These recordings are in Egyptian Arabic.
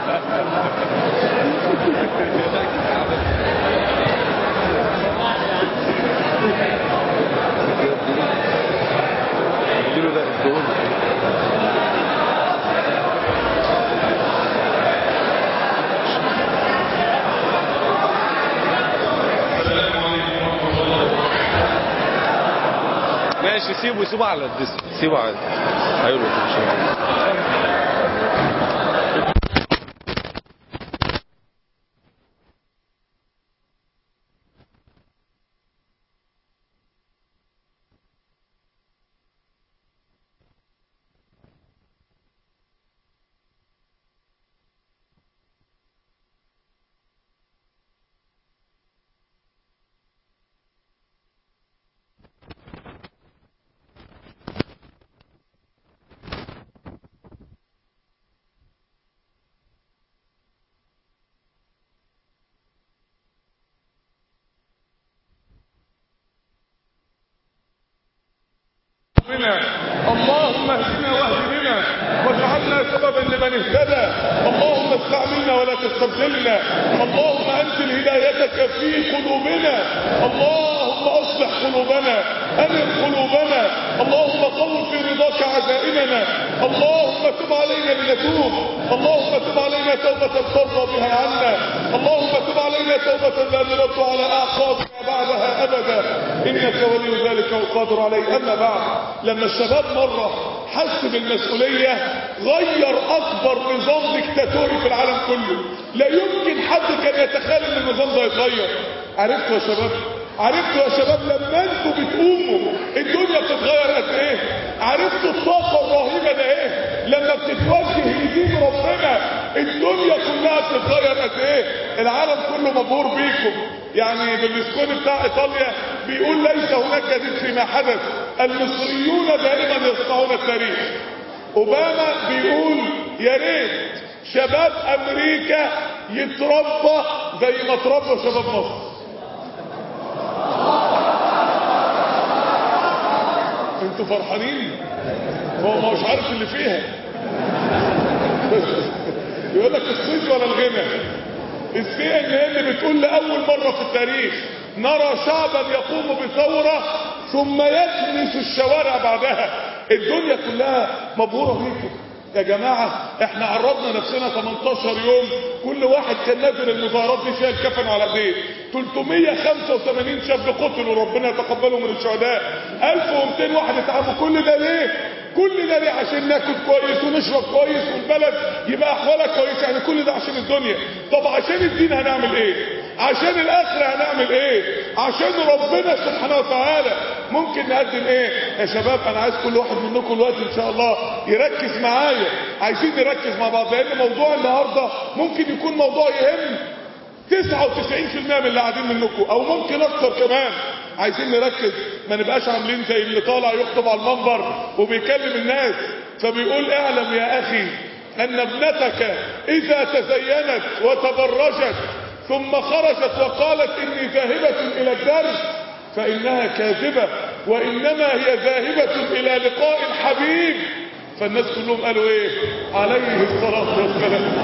اديله ده اديله ماشي سيبه سيبه على الديسك سيبه على هيقول لك ان شاء الله بنا اللهم اهدنا واهد بنا واجعلنا سببا لمن اهتدى اللهم استعملنا ولا تستبدلنا اللهم انزل هدايتك في قلوبنا اللهم اصلح قلوبنا انر قلوبنا اللهم قوم في رضاك عزائمنا اللهم تب علينا لنتوب اللهم تب علينا توبة ترضى بها عنا اللهم تب علينا توبة لا نرد على اعقابنا بعدها ابدا انك ولي ذلك والقادر عليه اما بعد لما الشباب مرة حس بالمسؤولية غير اكبر نظام ديكتاتوري في العالم كله لا يمكن حد كان يتخيل ان النظام ده يتغير عرفتوا يا شباب عرفتوا يا شباب لما انتوا بتقوموا الدنيا بتتغير قد ايه عرفتوا الطاقة الرهيبة ده ايه لما بتتوجه لدين ربنا الدنيا كلها بتتغير قد ايه العالم كله مبهور بيكم يعني بالسكون بتاع ايطاليا بيقول ليس هناك جديد فيما حدث المصريون دائما يصنعون التاريخ اوباما بيقول يا ريت شباب امريكا يتربى زي ما تربى شباب مصر انتوا فرحانين هو ما مش عارف اللي فيها يقول لك الصيد ولا الغنى السي ان ان بتقول لاول مره في التاريخ نرى شعبا يقوم بثوره ثم يكنس الشوارع بعدها الدنيا كلها مبهوره بيكم يا جماعة احنا عرضنا نفسنا 18 يوم كل واحد كان نازل المظاهرات دي شايل كفن على ايديه 385 شاب قتلوا ربنا يتقبلهم من الشهداء 1200 واحد اتعبوا كل ده ليه كل ده ليه عشان ناكل كويس ونشرب كويس والبلد يبقى احوالها كويسه يعني كل ده عشان الدنيا طب عشان الدين هنعمل ايه عشان الاخره هنعمل ايه عشان ربنا سبحانه وتعالى ممكن نقدم ايه يا شباب انا عايز كل واحد منكم الوقت ان شاء الله يركز معايا عايزين نركز مع بعض لان موضوع النهارده ممكن يكون موضوع يهم 99% من اللي قاعدين منكم او ممكن اكتر كمان عايزين نركز ما نبقاش عاملين زي اللي طالع يخطب على المنبر وبيكلم الناس فبيقول اعلم يا اخي ان ابنتك اذا تزينت وتبرجت ثم خرجت وقالت اني ذاهبة الى الدرس فانها كاذبة وانما هي ذاهبة الى لقاء الحبيب فالناس كلهم قالوا ايه عليه الصلاة والسلام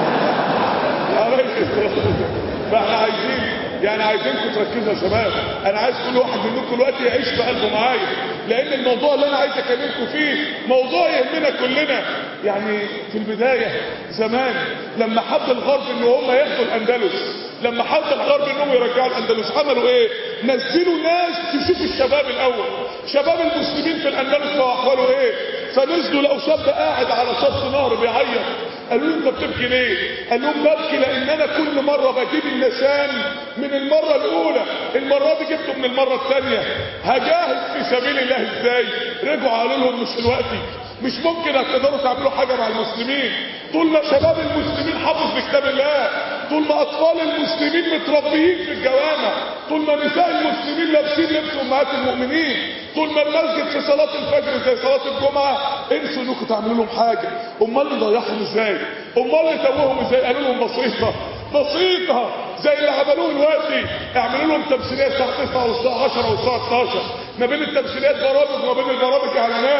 عليه الصلاة والسلام فاحنا عايزين يعني عايزينكم تركزوا يا شباب انا عايز كل واحد منكم دلوقتي يعيش بقلبه معايا لان الموضوع اللي انا عايز اكلمكم فيه موضوع يهمنا كلنا يعني في البداية زمان لما حب الغرب ان هم ياخدوا الاندلس لما حب الغرب انهم يرجعوا الاندلس عملوا ايه نزلوا ناس تشوف الشباب الاول شباب المسلمين في الاندلس واحواله ايه فنزلوا لقوا شاب قاعد على شط نهر بيعيط قالوا له انت بتبكي ليه قال لهم ببكي لان انا كل مرة بجيب النشان من المرة الاولى المرة دي جبته من المرة الثانية هجاهد في سبيل الله ازاي رجعوا قالوا لهم مش دلوقتي مش ممكن هتقدروا تعملوا حاجة مع المسلمين طول ما شباب المسلمين حافظ بكتاب الله طول ما اطفال المسلمين متربيين في الجوامع طول ما نساء المسلمين لابسين لبس امهات المؤمنين طول ما المسجد في صلاة الفجر زي صلاة الجمعة انسوا انكم تعملوا لهم حاجة امال نضيعهم ازاي امال نتوههم ازاي قالوا لهم بسيطة بسيطة زي اللي عملوه دلوقتي اعملوا لهم تمثيليات الساعة 9 والساعة 10 والساعة 12 ما بين التمثيليات برامج وما بين البرامج اعلانات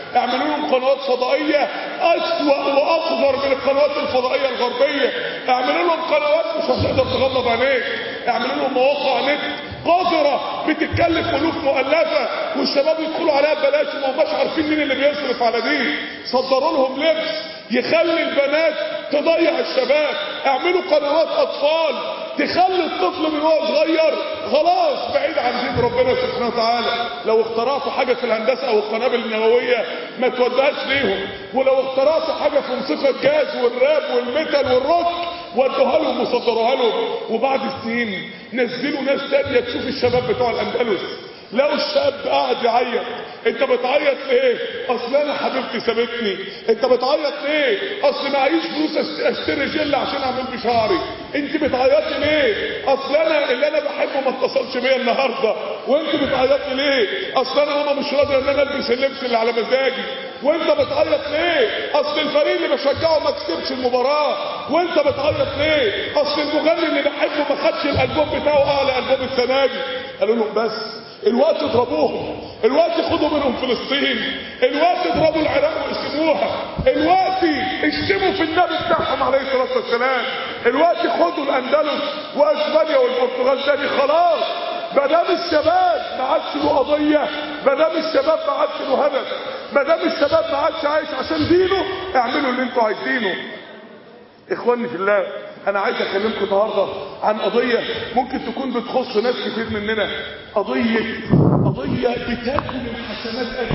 اعملوا لهم قنوات فضائيه اسوأ واقذر من القنوات الفضائيه الغربيه اعملوا لهم قنوات مش هتقدر تغمض عينيك اعملوا لهم مواقع نت قذرة بتتكلف ألوف مؤلفة والشباب يدخلوا عليها ببلاش وما هماش عارفين مين اللي بيصرف على دي صدروا لهم لبس يخلي البنات تضيع الشباب اعملوا قنوات أطفال تخلي الطفل من هو صغير خلاص بعيد عن دين ربنا سبحانه وتعالى لو اخترعتوا حاجة في الهندسة او القنابل النووية ما تودهاش ليهم ولو اخترعتوا حاجة في موسيقى الجاز والراب والميتال والروك ودوها لهم وصدروها لهم وبعد السنين نزلوا ناس تانية تشوف الشباب بتوع الاندلس لو الشاب قاعد يعيط انت بتعيط ليه اصل انا حبيبتي سابتني انت بتعيط ليه اصل معيش فلوس أشت- اشتري جل عشان اعمل بشعري انت بتعيطي ليه اصل انا اللي انا بحبه ما اتصلش بيا النهارده وانت بتعيطي ليه اصل انا ماما مش راضيه ان انا البس اللبس اللي على مزاجي وانت بتعيط ليه اصل الفريق اللي بشجعه ما كسبش المباراه وانت بتعيط ليه اصل المغني اللي بحبه ما خدش الالبوم بتاعه اعلى البوم السنه دي قالوا لهم بس الوقت اضربوهم الوقت خدوا منهم فلسطين الوقت اضربوا العراق وقسموها الوقت اشتموا في النبي بتاعهم عليه الصلاه والسلام الوقت خدوا الاندلس واسبانيا والبرتغال تاني خلاص ما دام الشباب ما عادش له قضيه ما دام الشباب ما عادش له هدف ما دام الشباب ما عادش عايش عشان دينه اعملوا اللي انتوا عايزينه اخواني في الله انا عايز اكلمكم النهارده عن قضيه ممكن تكون بتخص ناس كتير مننا قضيه قضيه بتاكل الحسنات أكل.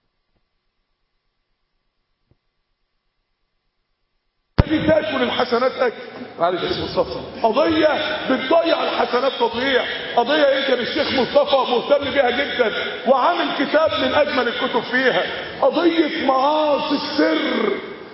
بتاكل الحسنات اكل معلش يا شيخ مصطفى قضيه بتضيع الحسنات تضييع قضيه يمكن الشيخ مصطفى مهتم بيها جدا وعامل كتاب من اجمل الكتب فيها قضيه معاصي السر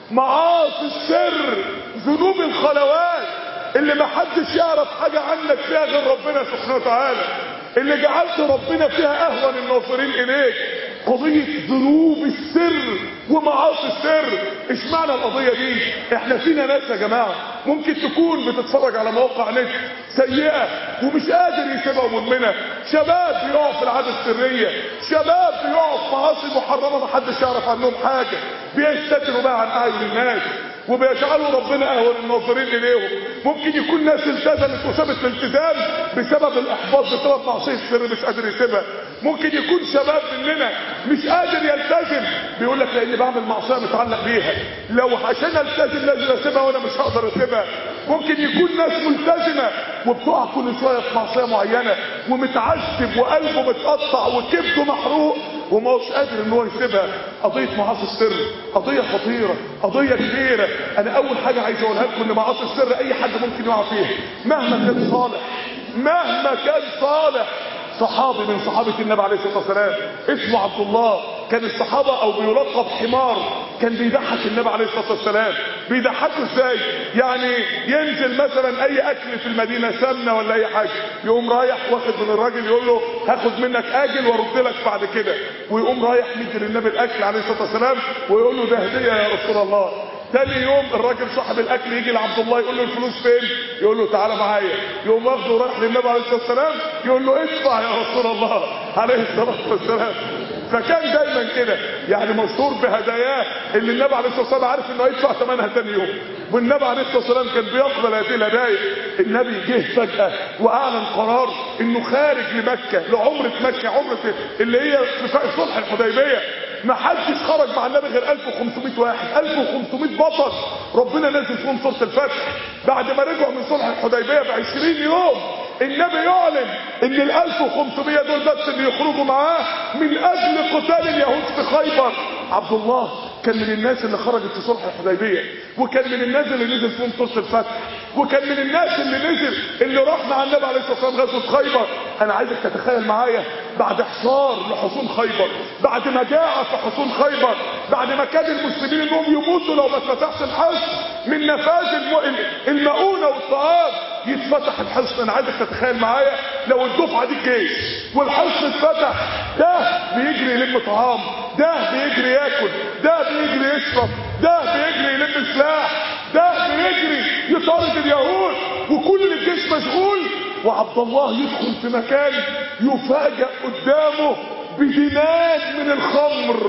معاصي السر ذنوب الخلوات اللي ما حدش يعرف حاجة عنك فيها غير ربنا سبحانه وتعالى اللي جعلت ربنا فيها اهون الناظرين اليك قضية ذنوب السر ومعاصي السر اشمعنى القضية دي احنا فينا ناس يا جماعة ممكن تكون بتتفرج على مواقع نت سيئة ومش قادر يسيبها مدمنة شباب بيقعوا في العادة السرية شباب بيقعوا في معاصي محرمة محدش يعرف عنهم حاجة بيستتروا بقى عن اعين الناس وبيجعلوا ربنا اهون الناظرين اليهم ممكن يكون ناس التزمت وسابت الالتزام بسبب الاحباط بسبب معصيه السر مش قادر يسيبها ممكن يكون شباب مننا مش قادر يلتزم بيقول لك لاني بعمل معصيه متعلق بيها لو عشان التزم لازم اسيبها وانا مش هقدر اسيبها ممكن يكون ناس ملتزمه وبتقع كل شويه في معصيه معينه ومتعذب وقلبه متقطع وكبده محروق وما هوش قادر ان هو يسيبها قضيه معاصي السر قضيه خطيره قضيه كبيره انا اول حاجه عايز اقولها لكم ان معاصي السر اي حد ممكن يقع فيها مهما كان صالح مهما كان صالح صحابي من صحابة النبي عليه الصلاة والسلام اسمه عبد الله كان الصحابة او بيلقب حمار كان بيضحك النبي عليه الصلاة والسلام بيضحكوا ازاي يعني ينزل مثلا اي اكل في المدينة سمنة ولا اي حاجة يقوم رايح واخد من الراجل يقول له هاخد منك اجل وارد لك بعد كده ويقوم رايح مدي للنبي الاكل عليه الصلاة والسلام ويقول له ده هدية يا رسول الله تاني يوم الراجل صاحب الاكل يجي لعبد الله يقول له الفلوس فين يقول له تعالى معايا يقوم واخده ورايح للنبي عليه الصلاه والسلام يقول له ادفع يا رسول الله عليه الصلاه والسلام فكان دايما كده يعني مشهور بهداياه اللي النبي عليه الصلاه والسلام عارف انه هيدفع ثمنها تاني يوم والنبي عليه الصلاه والسلام كان بيقبل هذه الهدايا النبي جه فجاه واعلن قرار انه خارج لمكه لعمره مكه عمره اللي هي في صلح الحديبيه ما حدش خرج مع النبي غير 1500 واحد 1500 بطل ربنا نزل فيهم سوره الفتح بعد ما رجعوا من صلح الحديبيه ب 20 يوم النبي يعلن ان ال 1500 دول بس اللي يخرجوا معاه من اجل قتال اليهود في خيبر عبد الله كان من الناس اللي خرجت في صلح الحديبيه وكان من الناس اللي نزل فيهم سوره الفتح وكان من الناس اللي نزل اللي راح مع النبي عليه الصلاه والسلام غزوه خيبر انا عايزك تتخيل معايا بعد حصار لحصون خيبر بعد مجاعه في حصون خيبر بعد ما كان المسلمين انهم يموتوا لو ما اتفتحش الحصن من نفاذ الم... المؤونه والطعام يتفتح الحصن انا عايزك تتخيل معايا لو الدفعه دي جيش والحصن اتفتح ده بيجري يلم طعام ده بيجري ياكل ده بيجري يشرب ده بيجري يلم سلاح ده بيجري يطارد اليهود وكل الجيش مشغول وعبد الله يدخل في مكان يفاجأ قدامه بدينان من الخمر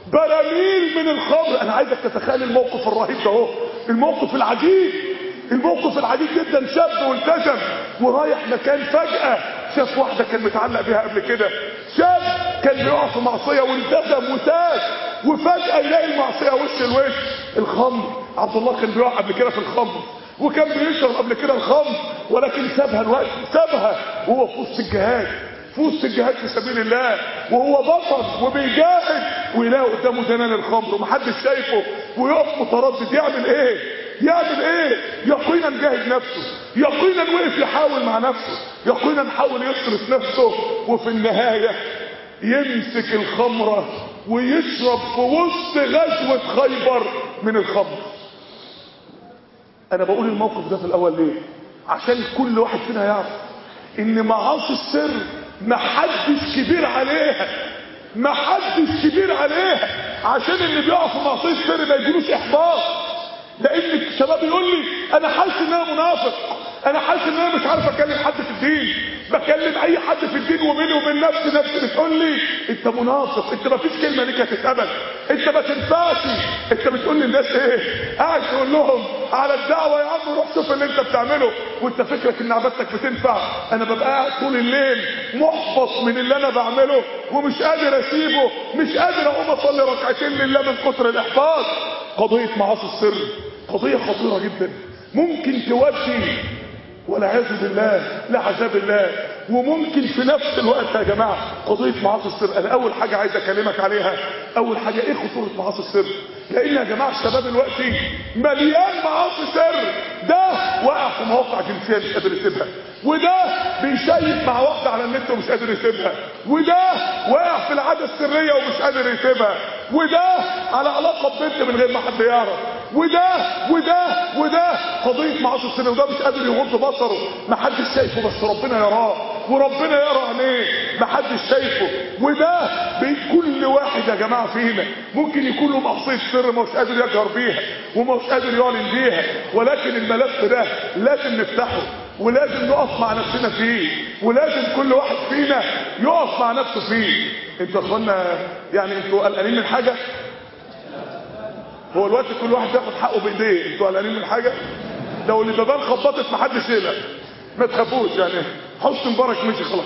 براميل من الخمر انا عايزك تتخيل الموقف الرهيب ده اهو الموقف العجيب الموقف العجيب جدا شاب والتزم ورايح مكان فجأة شاف واحدة كان متعلق بيها قبل كده شاب كان بيقع في معصية والتزم وتاب وفجأة يلاقي المعصية وش الوش الخمر عبد الله كان بيقع قبل كده في الخمر وكان بيشرب قبل كده الخمر ولكن سابها الوقت سابها وهو في وسط الجهاد في وسط الجهاد في سبيل الله وهو بطل وبيجاهد ويلاقي قدامه دنان الخمر ومحدش شايفه ويقف متردد يعمل ايه يعمل ايه يقينا جاهد نفسه يقينا وقف يحاول مع نفسه يقينا حاول يصرف نفسه وفي النهاية يمسك الخمرة ويشرب في وسط غزوة خيبر من الخمر انا بقول الموقف ده في الاول ليه عشان كل واحد فينا يعرف ان معاصي السر محدش كبير عليها محدش كبير عليها عشان اللي بيقع في معصيه السر ما يجيلوش احباط لان الشباب يقول لي انا حاسس ان انا منافق انا حاسس ان انا مش عارف اكلم حد في الدين بكلم اي حد في الدين وبيني وبين نفسي نفسي بتقول لي انت منافق انت ما فيش كلمه ليك هتتقبل انت ما تنفعش انت بتقول للناس ايه قاعد تقول لهم على الدعوه يا عم روح شوف اللي انت بتعمله وانت فكرك ان عبادتك بتنفع انا ببقى قاعد طول الليل محبط من اللي انا بعمله ومش قادر اسيبه مش قادر اقوم اصلي ركعتين لله من كتر الاحباط قضيه معاصي السر قضيه خطيره جدا ممكن تودي والعياذ بالله لعذاب الله وممكن في نفس الوقت يا جماعه قضيه معاصي السر انا اول حاجه عايز اكلمك عليها اول حاجه ايه خطوره معاصي السر لان يا جماعه الشباب دلوقتي مليان معاصي سر ده واقع في مواقع جنسيه مش قادر يسيبها وده بيشيك مع واحده على النت ومش قادر يسيبها وده واقع في العاده السريه ومش قادر يسيبها وده على علاقه ببنت من غير ما حد يعرف وده وده وده قضيه معاصي السر وده مش قادر يغض بصره محدش شايفه بس ربنا يراه وربنا يرى عينيه محدش شايفه وده بين كل واحد يا جماعه فينا ممكن يكون له معصيه سر مش قادر يجهر بيها ومش قادر يعلن بيها ولكن الملف ده لازم نفتحه ولازم نقف مع نفسنا فيه ولازم كل واحد فينا يقف مع نفسه فيه انتوا يا اخوانا يعني انتوا قلقانين من حاجه هو الوقت كل واحد ياخد حقه بايديه انتوا قلقانين من حاجه لو البيبان خبطت محدش يقلق ما تخافوش يعني حسن مبارك مشي خلاص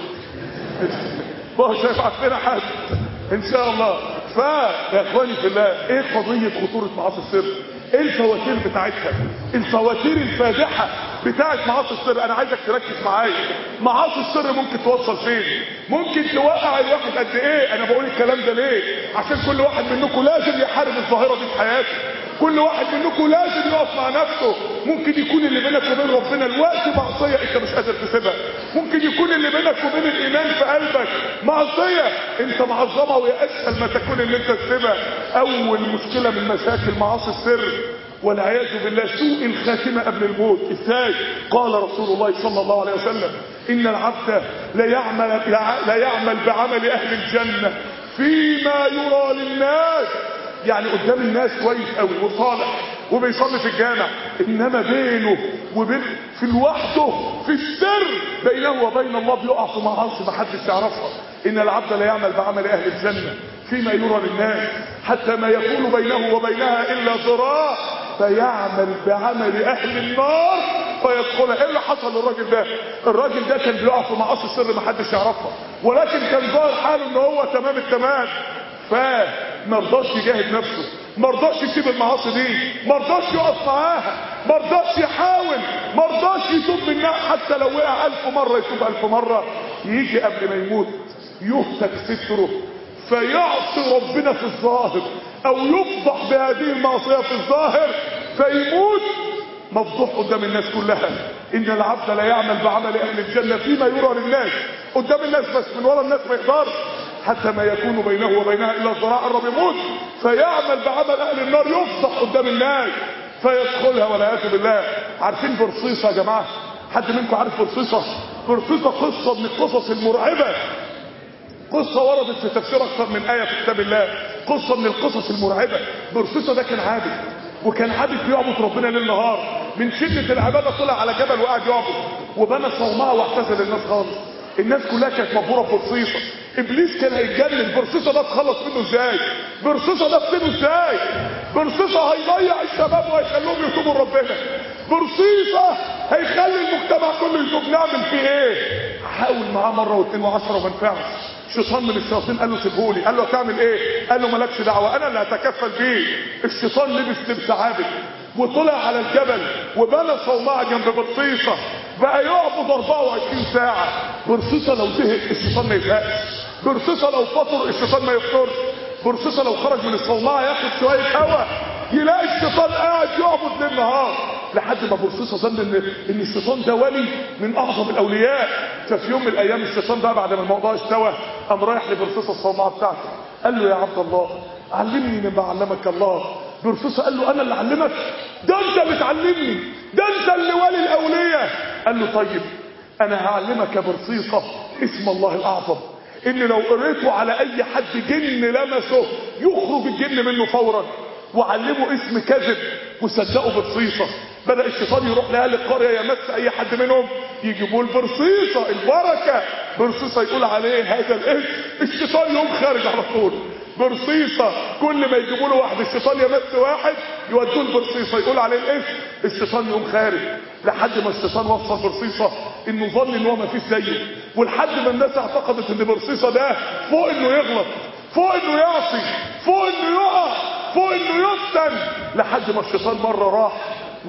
ما هو شايف عندنا حد ان شاء الله فيا اخواني في الله ايه قضيه خطوره معاصي السر ايه الفواتير بتاعتها الفواتير الفادحه بتاعت معاصي السر انا عايزك تركز معايا معاصي السر ممكن توصل فين ممكن توقع الواحد قد ايه انا بقول الكلام ده ليه عشان كل واحد منكم لازم يحارب الظاهره دي في حياته كل واحد منكم لازم يقف مع نفسه ممكن يكون اللي بينك وبين ربنا الوقت معصيه انت مش قادر تسيبها ممكن يكون اللي بينك وبين الايمان في قلبك معصيه انت معظمها وهي اسهل ما تكون ان انت تسيبها اول مشكله من مشاكل معاصي السر والعياذ بالله سوء الخاتمة قبل الموت ازاي قال رسول الله صلى الله عليه وسلم ان العبد لا يعمل, لا يعمل بعمل اهل الجنة فيما يرى للناس يعني قدام الناس كويس قوي وصالح وبيصلي في الجامع انما بينه وبين في لوحده في السر بينه وبين الله بيقع في معاصي محدش يعرفها ان العبد لا يعمل بعمل اهل الجنه فيما يرى للناس حتى ما يكون بينه وبينها الا ذراع فيعمل بعمل اهل النار فيدخلها ايه اللي حصل للراجل ده الراجل ده كان بيقع في معاصي السر محدش يعرفها ولكن كان ظاهر حاله ان هو تمام التمام فما رضاش يجاهد نفسه ما رضاش يسيب المعاصي دي ما رضاش يقف معاها ما رضاش يحاول ما رضاش يتوب منها حتى لو وقع ألف مرة يتوب ألف مرة يجي قبل ما يموت يهتك ستره فيعصي ربنا في الظاهر او يفضح بهذه المعصية في الظاهر فيموت مفضوح قدام الناس كلها ان العبد لا يعمل بعمل اهل الجنة فيما يرى للناس قدام الناس بس من ورا الناس ما يقدرش حتى ما يكون بينه وبينها الا الذراع قرب يموت فيعمل بعمل اهل النار يفضح قدام الناس فيدخلها والعياذ بالله عارفين برصيصه يا جماعه حد منكم عارف برصيصه برصيصه قصه من القصص المرعبه قصة وردت في تفسير أكثر من آية في كتاب الله قصة من القصص المرعبة برصيصة ده كان عابد وكان عابد بيعبد ربنا ليل نهار من شدة العبادة طلع على جبل وقعد يعبد وبنى صومعة واعتزل الناس خالص الناس كلها كانت مبهورة ببرصيصة ابليس كان هيتجنن برصيصه ده اتخلص منه ازاي برصيصه ده فتنه ازاي برصيصه هيضيع الشباب وهيخليهم يتوبوا لربنا برصيصه هيخلي المجتمع كله يتوب نعمل فيه ايه حاول معاه مره واثنين وعشره وما نفعش شيطان من الشياطين قال له سيبهولي قال له هتعمل ايه قال له مالكش دعوه انا اللي هتكفل بيه الشيطان لبس لبس عابد وطلع على الجبل وبنى صومعه جنب برصيصه بقى يعبد 24 ساعه برصيصه لو زهق الشيطان ما يزهقش برصيصه لو فطر الشيطان ما يفطرش برصيصه لو خرج من الصومعه ياخد شويه هوا يلاقي الشيطان قاعد يعبد ليل نهار لحد ما برصيصه ظن ان ان الشيطان ده ولي من اعظم الاولياء ففي يوم من الايام الشيطان بقى بعد ما الموضوع استوى قام رايح لبرصيصه الصومعه بتاعته قال له يا عبد الله علمني مما علمك الله برصيصه قال له انا اللي علمك ده انت بتعلمني ده انت اللي ولي الاولياء قال له طيب انا هعلمك يا برصيصه اسم الله الاعظم ان لو قريته على اي حد جن لمسه يخرج الجن منه فورا وعلمه اسم كذب وصدقوا برصيصه بدا الشيطان يروح لاهل القريه يمس اي حد منهم يجيبوا له برصيصه البركه برصيصه يقول عليه هذا الاسم الشيطان يقوم خارج على طول برصيصه كل ما يجيبوا له واحد الشيطان يمس واحد يودوه البرصيصه يقول عليه الاسم الشيطان يقوم خارج لحد ما الشيطان وصل برصيصه انه ظن ان هو ما فيش زيه ولحد ما الناس اعتقدت ان برصيصه ده فوق انه يغلط فوق انه يعصي فوق انه يقع فوق انه يفتن لحد ما الشيطان مره راح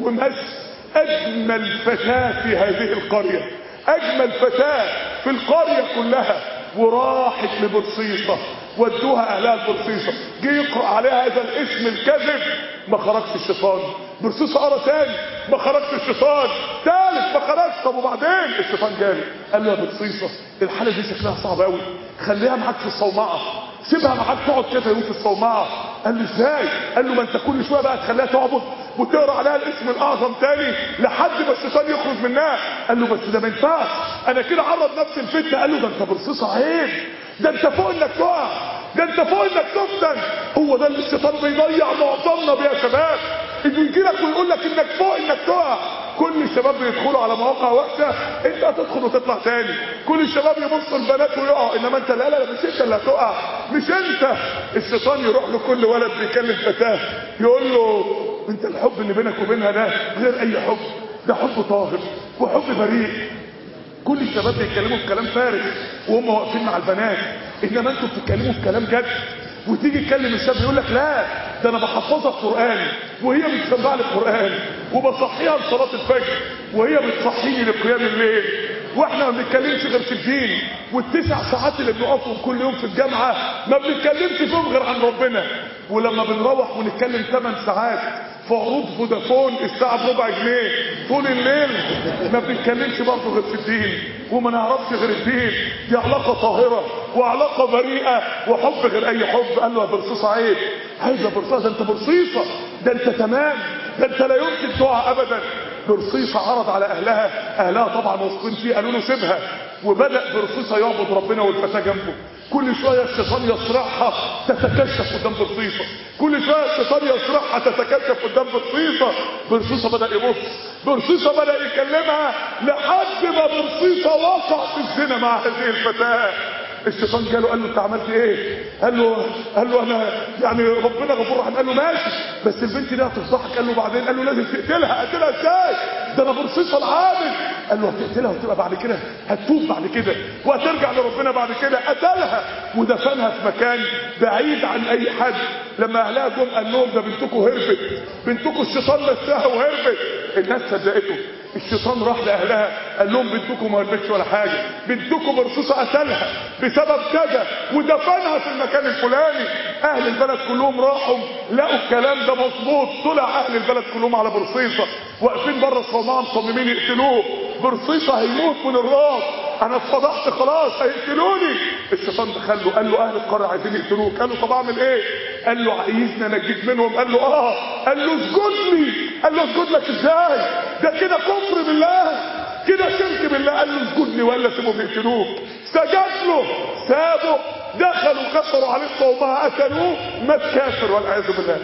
ومس اجمل فتاه في هذه القريه اجمل فتاه في القريه كلها وراحت لبرصيصه ودوها اهلها البرصيصه جه يقرا عليها هذا الاسم الكذب ما خرجش الشيطان برصيصه قرا تاني ما خرجش الشيطان ثالث ما خرجش طب وبعدين الشيطان جالي قال له يا برصيصه الحاله دي شكلها صعب قوي خليها معاك في الصومعه سيبها معاك تقعد كده يوم في الصومعه قال له ازاي قال له ما انت كل شويه بقى تخليها تعبد وتقرا عليها الاسم الاعظم تاني لحد ما الشيطان يخرج منها قال له بس ده ما ينفعش انا كده عرض نفسي الفتنه قال له ده انت برصيصه عيب ده انت فوق انك تقع ده انت فوق انك تفتن هو ده اللي الشيطان بيضيع معظمنا بيه يا شباب انه يجي لك ويقول لك انك فوق انك تقع كل الشباب بيدخلوا على مواقع وحشه انت هتدخل وتطلع تاني كل الشباب يبصوا البنات ويقعوا انما انت لا لا لا مش انت اللي هتقع مش انت الشيطان يروح لكل ولد بيكلم فتاه يقول له انت الحب اللي بينك وبينها ده غير اي حب ده حب طاهر وحب بريء كل الشباب بيتكلموا في كلام فارغ وهم واقفين مع البنات انما انتوا بتتكلموا في كلام جد وتيجي تكلم الشاب يقول لك لا ده انا بحفظها القران وهي بتسمع لي القران وبصحيها لصلاه الفجر وهي بتصحيني لقيام الليل واحنا ما بنتكلمش غير في الدين والتسع ساعات اللي بنقفهم كل يوم في الجامعه ما بنتكلمش فيهم غير عن ربنا ولما بنروح ونتكلم 8 ساعات في عروض فودافون الساعه بربع جنيه طول الليل ما بنتكلمش برضه غير في الدين وما نعرفش غير الدين دي علاقه طاهره وعلاقه بريئه وحب غير اي حب قال له يا برصيصه عيب عايز يا برصيصه ده انت برصيصه ده انت تمام ده انت لا يمكن تقع ابدا برصيصه عرض على اهلها اهلها طبعا واثقين فيه قالوا له سيبها وبدا برصيصه يعبد ربنا والفتاه جنبه كل شويه الشيطان يصرعها تتكشف قدام برصيصه كل شويه الشيطان يصرعها تتكشف قدام برصيصه برصيصه بدا يبص برصيصه بدا يكلمها لحد ما برصيصه وقع في الزنا مع هذه الفتاه الشيطان جاله قال له انت عملت ايه قال له قال له انا يعني ربنا غفور رحيم قال له ماشي بس البنت دي هتفضحك قال له بعدين قال له لازم تقتلها قتلها ازاي ده انا برصيصه العابد قال له هتقتلها وتبقى بعد كده هتتوب بعد كده وهترجع لربنا بعد كده قتلها ودفنها في مكان بعيد عن اي حد لما اهلها جم قال لهم ده بنتكم هربت بنتكم الشيطان مسها وهربت الناس صدقته الشيطان راح لاهلها قال لهم بنتكم ما هربتش ولا حاجه بنتكم برصوصه قتلها بسبب كذا ودفنها في المكان الفلاني اهل البلد كلهم راحوا لقوا الكلام ده مظبوط طلع اهل البلد كلهم على برصيصه واقفين بره الصومعه مصممين يقتلوه برصيصه هيموت من الرعب انا اتفضحت خلاص هيقتلوني الشيطان دخل له قال له اهل القريه عايزين يقتلوك قال له طب اعمل ايه قال له عايزني انجيك منهم قال له اه قال له اسجد لي قال له اسجد لك ازاي ده كده كفر بالله كده شرك بالله قال له اسجد لي ولا سيبهم يقتلوك سجد له سابه دخلوا كسروا عليه الصومعه قتلوه مات كافر والعياذ بالله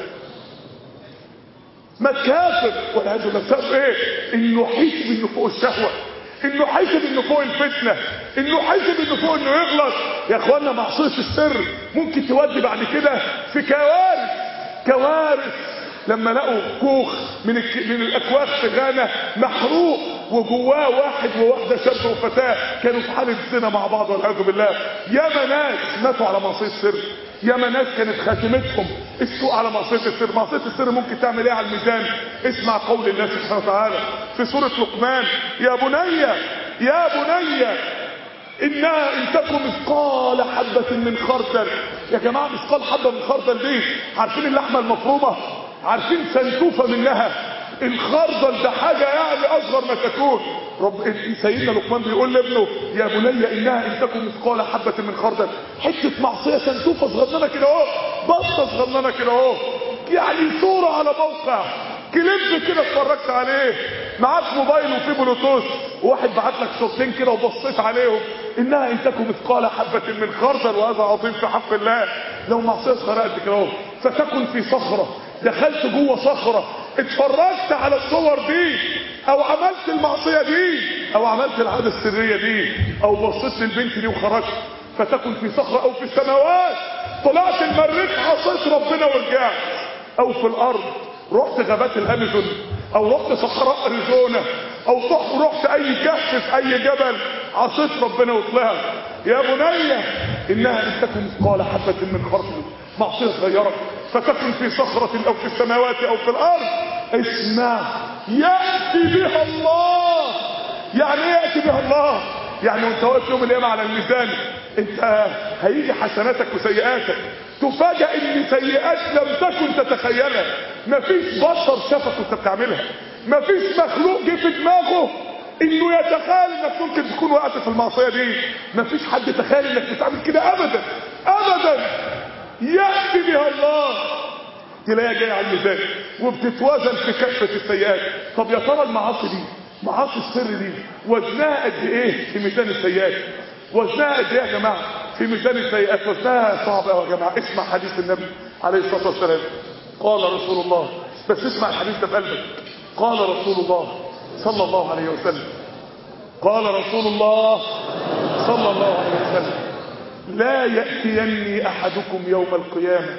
مات كافر والعياذ بالله بسبب ايه؟ انه حسب انه فوق الشهوه انه حسب انه فوق الفتنه انه حسب انه فوق انه يغلط يا اخوانا معصيه السر ممكن تودي بعد كده في كوارث كوارث لما لقوا كوخ من الك... من الاكواخ في غانا محروق وجواه واحد وواحده شاب وفتاه كانوا في حاله زنا مع بعض والعياذ بالله ياما ناس ماتوا على معصيه السر ياما ناس كانت خاتمتهم السوء على معصيه السر معصيه السر ممكن تعمل ايه على الميزان اسمع قول الله سبحانه وتعالى في سوره لقمان يا بني يا بني انها ان تكن مثقال حبه من خردل يا جماعه مثقال حبه من خردل دي عارفين اللحمه المفرومه عارفين سنتوفه منها الخردل ده حاجه يعني اصغر ما تكون رب سيدنا لقمان بيقول لابنه يا بني انها ان تكن مثقال حبه من خردل حته معصيه سنتوفه صغننه كده اهو بطه صغننه كده اهو يعني صوره على موقع كليب كده اتفرجت عليه معاك موبايل وفيه بلوتوث وواحد بعت لك صورتين كده وبصيت عليهم انها ان تكن مثقال حبه من خردل وهذا عظيم في حق الله لو معصيه صغيره قد كده اهو فتكن في صخره دخلت جوه صخره اتفرجت على الصور دي او عملت المعصيه دي او عملت العاده السريه دي او بصيت للبنت دي وخرجت فتكن في صخره او في السماوات طلعت المريخ عصيت ربنا ورجعت او في الارض رحت غابات الامازون او رحت صحراء اريزونا او رحت اي كهف في اي جبل عصيت ربنا وطلعت يا بني انها ان تكن مثقال حبه من خردل معصيه صغيره فتكن في صخره او في السماوات او في الارض اسمع ياتي بها الله يعني ايه ياتي بها الله يعني وانت واقف يوم القيامه على الميزان انت هيجي حسناتك وسيئاتك تفاجئ ان سيئات لم تكن تتخيلها مفيش بشر شافك وانت بتعملها مفيش مخلوق جه في دماغه انه يتخيل انك ممكن تكون وقعت في المعصيه دي مفيش حد تخيل انك بتعمل كده ابدا ابدا ياتي بها الله تلاقيها جايه على الميزان وبتتوازن في كفه السيئات طب يا ترى المعاصي دي معاصي السر دي وزنها قد ايه في ميزان السيئات وزنها قد ايه يا جماعه في ميزان السيئات وزنها صعب قوي يا جماعه اسمع حديث النبي عليه الصلاه والسلام قال رسول الله بس اسمع الحديث ده بقلبك قال رسول الله صلى الله عليه وسلم قال رسول الله صلى الله عليه وسلم لا يأتيني أحدكم يوم القيامة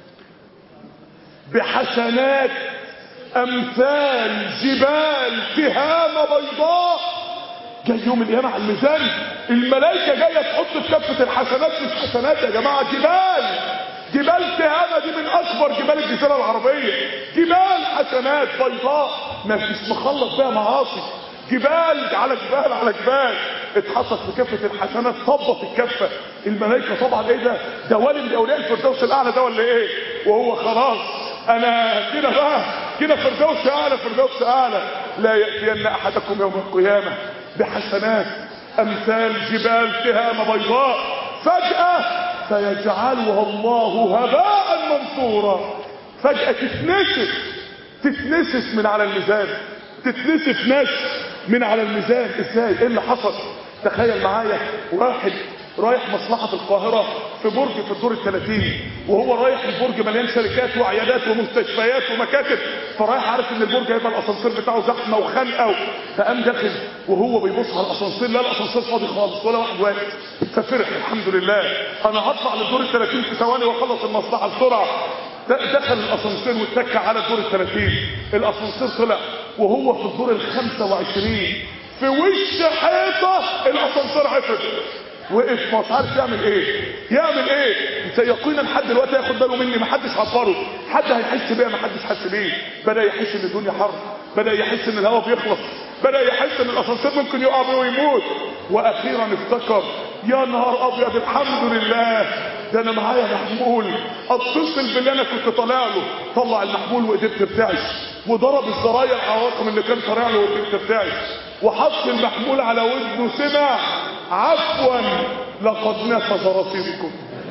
بحسنات أمثال جبال تهام بيضاء جاي يوم القيامة على الميزان الملائكة جاية تحط في كفة الحسنات مش حسنات يا جماعة جبال جبال تهامة دي من أكبر جبال الجزيرة العربية جبال حسنات بيضاء ما فيش مخلط بيها معاصي جبال على جبال على جبال اتحطت في كفة الحسنات طبت الكفة الملائكة طبعا ايه ده ده ولي من اولياء الفردوس الاعلى ده ولا ايه وهو خلاص انا كده بقى كده فردوس اعلى فردوس اعلى لا يأتين احدكم يوم القيامة بحسنات امثال جبال تهام بيضاء فجأة فيجعلها الله هباء منصورا فجأة تتنسف تتنسف من على الميزان تتنسف ناس من على الميزان ازاي ايه اللي حصل تخيل معايا واحد رايح مصلحة القاهرة في برج في الدور الثلاثين وهو رايح البرج مليان شركات وعيادات ومستشفيات ومكاتب فرايح عارف ان البرج هيبقى الاسانسير بتاعه زحمة وخنقة فقام داخل وهو بيبص على الاسانسير لا الاسانسير فاضي خالص ولا واحد واقف ففرح الحمد لله انا هطلع للدور الثلاثين في ثواني واخلص المصلحة بسرعة دخل الاسانسير واتكى على الدور الثلاثين الاسانسير طلع وهو في الدور الخمسة وعشرين في وش حيطة الاسانسير عفت وقف مش عارف يعمل ايه يعمل ايه انت يقينا لحد دلوقتي هياخد باله مني محدش عبره حد هيحس بيا محدش حس بيه بدا يحس ان الدنيا حر بدا يحس ان الهواء بيخلص بدا يحس ان الاسانسير ممكن يقع بيه ويموت واخيرا افتكر يا نهار ابيض الحمد لله ده انا معايا محمول اتصل باللي انا كنت طالع له طلع المحمول وايديه بترتعش وضرب الزراير العواقم اللي كان طالع له وايديه بترتعش وحط المحمول على ودنه سمع عفوا لقد نفذ رصيدكم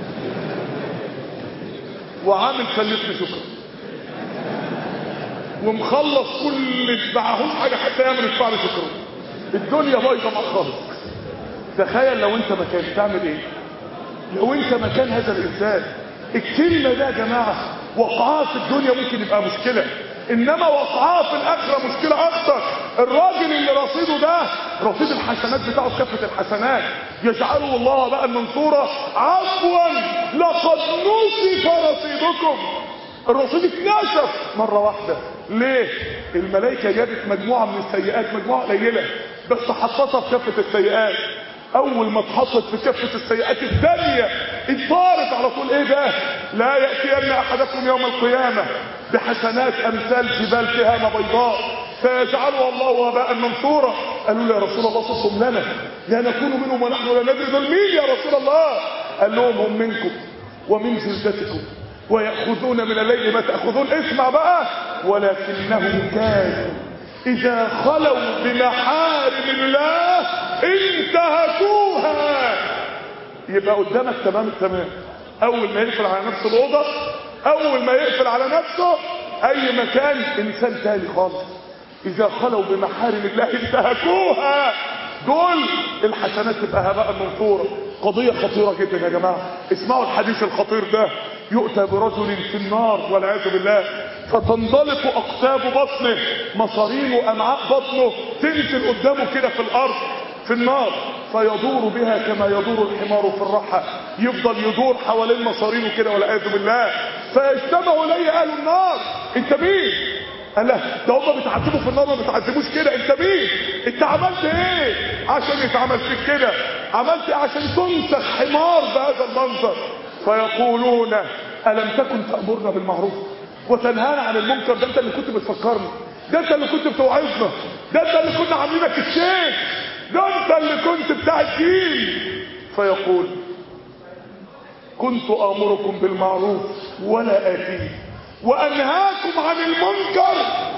وعامل سلفني شكرا ومخلص كل معهوش حاجه حتى يعمل يدفع لي شكرا الدنيا بايظه معاك خالص تخيل لو انت مكان تعمل ايه لو انت مكان هذا الانسان الكلمه ده يا جماعه وقعها في الدنيا ممكن يبقى مشكله انما وقعها في الاخره مشكله اكتر الراجل اللي رصيده ده رصيد الحسنات بتاعه في كافه الحسنات يجعله الله بقى المنصوره عفوا لقد نسف رصيدكم الرصيد اتنشف مره واحده ليه الملائكه جابت مجموعه من السيئات مجموعه قليله بس حطتها في كافه السيئات اول ما اتحطت في كفه السيئات الثانيه اتطارت على طول ايه ده لا ياتين احدكم يوم القيامه بحسنات امثال جبال تهامه بيضاء فيجعلها الله هباء منثورا قالوا له يا رسول الله صفهم لنا لا نكون منهم ونحن لا ندري دول مين يا رسول الله قال لهم هم منكم ومن جلدتكم ويأخذون من الليل ما تأخذون اسمع بقى ولكنهم كانوا إذا خلوا بمحارم الله انتهكوها يبقى قدامك تمام التمام أول ما يقفل على نفسه الأوضة أول ما يقفل على نفسه أي مكان إنسان تاني خالص إذا خلوا بمحارم الله انتهكوها دول الحسنات تبقى هباء منثورة قضية خطيرة جدا يا جماعة اسمعوا الحديث الخطير ده يؤتى برجل في النار والعياذ بالله فتنضلق أقتاب بطنه مصارين وأمعاء بطنه تنزل قدامه كده في الأرض في النار فيدور بها كما يدور الحمار في الرحى يفضل يدور حوالين مصارينه كده والعياذ بالله فيجتمعوا اليه اهل النار انت مين قال له ده هم بيتعذبوا في النار ما بيتعذبوش كده انت مين انت عملت ايه عشان يتعمل فيك كده عملت ايه عشان تمسخ حمار بهذا المنظر فيقولون الم تكن تامرنا بالمعروف وتنهانا عن المنكر ده انت اللي كنت بتفكرنا ده انت اللي كنت بتوعظنا ده انت اللي كنا عاملينك الشيخ ده انت اللي كنت بتاع الدين فيقول كنت امركم بالمعروف ولا اتيه وانهاكم عن المنكر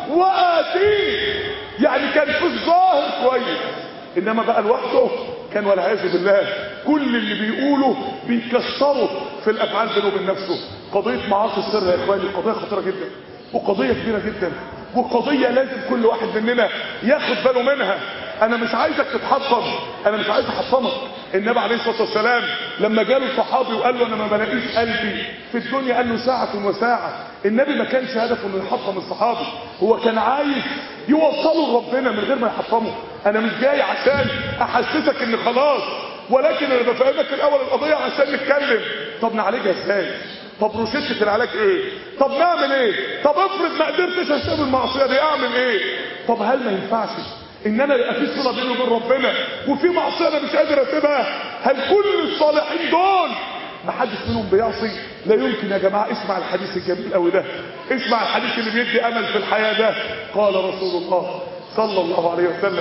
واتيه يعني كان في الظاهر كويس انما بقى لوحده كان والعياذ بالله كل اللي بيقوله بيكسروا في الافعال بينه وبين نفسه قضيه معاصي السر يا اخواني قضيه خطيره جدا وقضيه كبيره جدا وقضيه لازم كل واحد مننا ياخد باله منها انا مش عايزك تتحطم انا مش عايز احطمك النبي عليه الصلاه والسلام لما جاله صحابي وقال له انا ما بلاقيش قلبي في الدنيا قال له ساعه وساعه النبي ما كانش هدفه انه يحطم الصحابي هو كان عايز يوصله لربنا من غير ما يحطمه انا مش جاي عشان احسسك ان خلاص ولكن انا بفهمك الاول القضيه عشان نتكلم طب نعالجها ازاي طب روشته العلاج ايه طب نعمل ايه طب افرض ما قدرتش اسيب المعصيه دي اعمل ايه طب هل ما ينفعش ان انا يبقى في صله بيني وبين ربنا وفي معصيه انا مش قادر اسيبها هل كل الصالحين دول ما حدش منهم بيعصي لا يمكن يا جماعه اسمع الحديث الجميل قوي ده اسمع الحديث اللي بيدي امل في الحياه ده قال رسول الله صلى الله عليه وسلم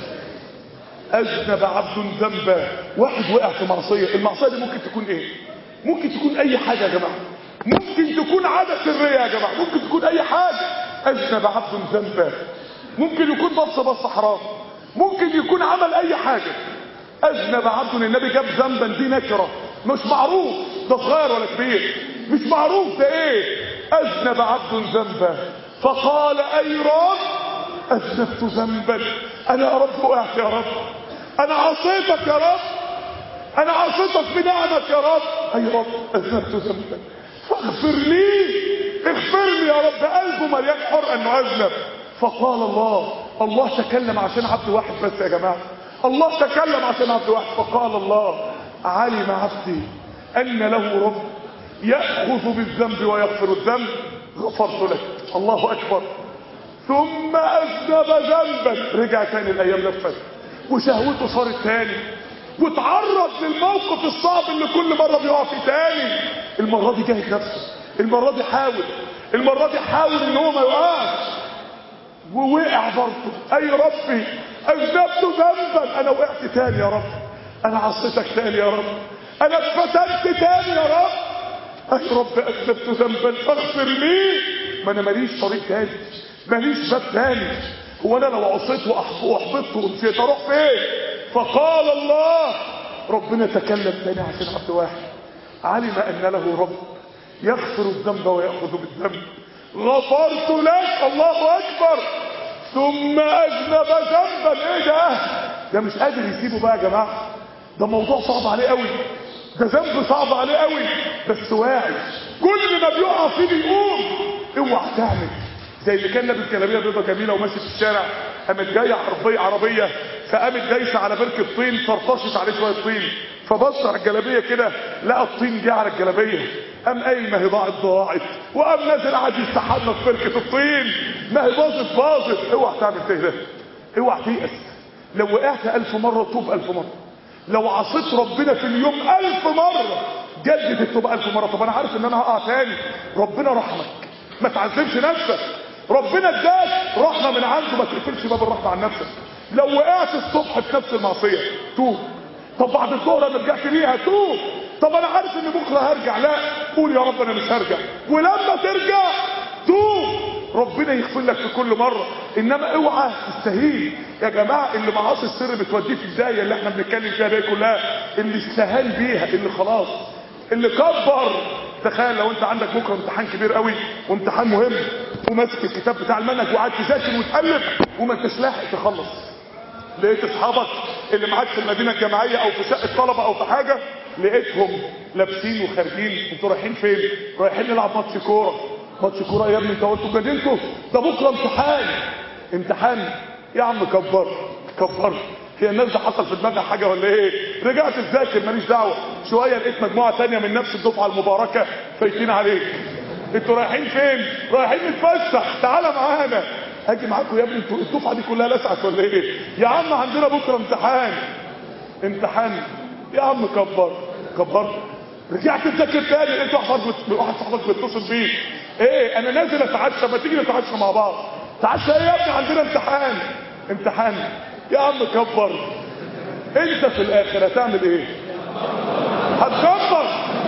اذنب عبد ذنبا واحد وقع في معصيه المعصيه دي ممكن تكون ايه ممكن تكون اي حاجه يا جماعه ممكن تكون عاده سريه يا جماعه ممكن تكون اي حاجه اذنب عبد ذنبا ممكن يكون بص بص حرام ممكن يكون عمل اي حاجه اذنب عبد النبي جاب ذنبا دي نكره مش معروف ده صغير ولا كبير مش معروف ده ايه اذنب عبد ذنبا فقال اي رب اذنبت ذنبا انا يا رب وقعت يا رب انا عصيتك يا رب انا عصيتك بنعمك يا رب اي رب اذنبت ذنبا فاغفر لي اغفر لي يا رب قلبه مليان حرقه انه اذنب فقال الله الله تكلم عشان عبد واحد بس يا جماعه الله تكلم عشان عبد واحد فقال الله علم عبدي ان له رب ياخذ بالذنب ويغفر الذنب غفرت لك الله اكبر ثم اذنب ذنبا رجع تاني الايام لفت وشهوته صارت تاني واتعرض للموقف الصعب اللي كل مره بيقع فيه تاني المره دي جاهد نفسه المره دي حاول المره دي حاول ان هو ما يقعش ووقع برضه اي ربي اذنبت ذنبا انا وقعت تاني يا رب انا عصيتك تاني يا رب انا اتفتنت تاني يا رب اي رب اذنبت ذنبا فاغفر لي ما انا ماليش طريق تاني ماليش باب تاني هو انا لو عصيت واحبطت ونسيت اروح فين فقال الله ربنا تكلم تاني عشان عبد واحد علم ان له رب يغفر الذنب وياخذ بالذنب غفرت لك الله اكبر ثم اذنب ذنبا ايه ده ده مش قادر يسيبه بقى يا جماعه ده موضوع صعب عليه قوي ده ذنب صعب عليه قوي بس واعي كل ما بيقع فيه بيقوم اوعى تعمل زي اللي كان لابس جلابيه بيضه جميله وماشي في الشارع قامت جايه عربيه عربيه فقامت دايسه على بركه طين فرطشت عليه شويه طين فبص على الجلابيه كده لقى الطين جه على الجلابيه قام قايل ما هي ضاعت ضاعت وقام نازل قعد يستحمى في بركه الطين ما هي باظت باظت اوعى تعمل كده اوعى تيأس لو وقعت ألف مرة توب ألف مرة لو عصيت ربنا في اليوم ألف مرة جدد التوبة ألف مرة طب أنا عارف إن أنا هقع تاني ربنا رحمك ما تعذبش نفسك ربنا اداك رحمة من عنده ما تقفلش باب الرحمة عن نفسك لو وقعت الصبح في نفس المعصية توب طب بعد الظهر انا رجعت ليها توب طب انا عارف ان بكره هرجع لا قول يا رب انا مش هرجع ولما ترجع توب ربنا يغفر لك في كل مرة انما اوعى تستهين يا جماعة اللي معاصي السر بتوديه في الداية اللي احنا بنتكلم فيها دي كلها اللي استهان بيها اللي خلاص اللي كبر تخيل لو انت عندك بكره امتحان كبير قوي وامتحان مهم وماسك الكتاب بتاع المنهج وقاعد تذاكر وتقلب وما انتش لاحق تخلص لقيت اصحابك اللي معاك في المدينه الجامعيه او في شقه طلبه او في حاجه لقيتهم لابسين وخارجين انتوا رايحين فين رايحين نلعب ماتش كوره ماتش كوره يا ابني انت انتوا جادينكم ده بكره امتحان امتحان يا عم كبر كبر هي الناس ده حصل في دماغها حاجه ولا ايه رجعت تذاكر ماليش دعوه شويه لقيت مجموعه تانية من نفس الدفعه المباركه فايتين عليك انتوا رايحين فين رايحين نتفسح تعالى معانا اجي معاكم يا ابني انتوا الدفعه دي كلها لسعت ولا ايه يا عم عندنا بكره امتحان امتحان يا عم كبر كبر رجعت تذاكر تاني لقيت واحد صاحبك واحد صاحبك بيتصل بيك ايه انا نازل اتعشى ما تيجي نتعشى مع بعض تعشى ايه يا ابني عندنا امتحان امتحان يا عم كبر انت في الاخر هتعمل ايه هتكبر